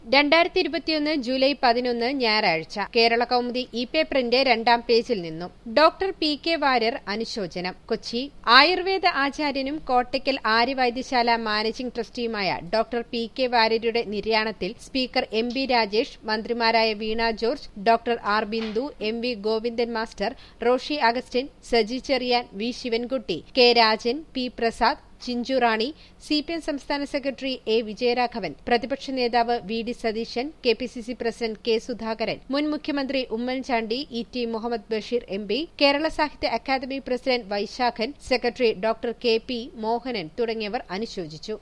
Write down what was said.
രണ്ടായിരത്തി ഇരുപത്തിയൊന്ന് ജൂലൈ പതിനൊന്ന് ഞായറാഴ്ച കേരള കൗമുദി ഇ പേപ്പറിന്റെ രണ്ടാം പേജിൽ നിന്നും ഡോക്ടർ പി കെ വാര്യർ അനുശോചനം കൊച്ചി ആയുർവേദ ആചാര്യനും കോട്ടയ്ക്കൽ ആര്യവൈദ്യശാല മാനേജിംഗ് ട്രസ്റ്റിയുമായ ഡോക്ടർ പി കെ വാര്യരുടെ നിര്യാണത്തിൽ സ്പീക്കർ എം ബി രാജേഷ് മന്ത്രിമാരായ Veena George doctor R Bindu M V Govindan master Roshi Augustine Saji Cherian V Sivankutty K Rajan P Prasad Chinchu Rani C P M സംസ്ഥാന സെക്രട്ടറി എ വിജയരാഘവൻ പ്രതിപക്ഷ നേതാവ് V D Satheesan K P C C president K Sudhakaran മുൻ മുഖ്യമന്ത്രി Oommen Chandy E T Muhammad Basheer M P Kerala Sahitya Akademi president Vaisakhan secretary doctor K P Mohanan തുടങ്ങിയവർ അനുശോചിച്ചു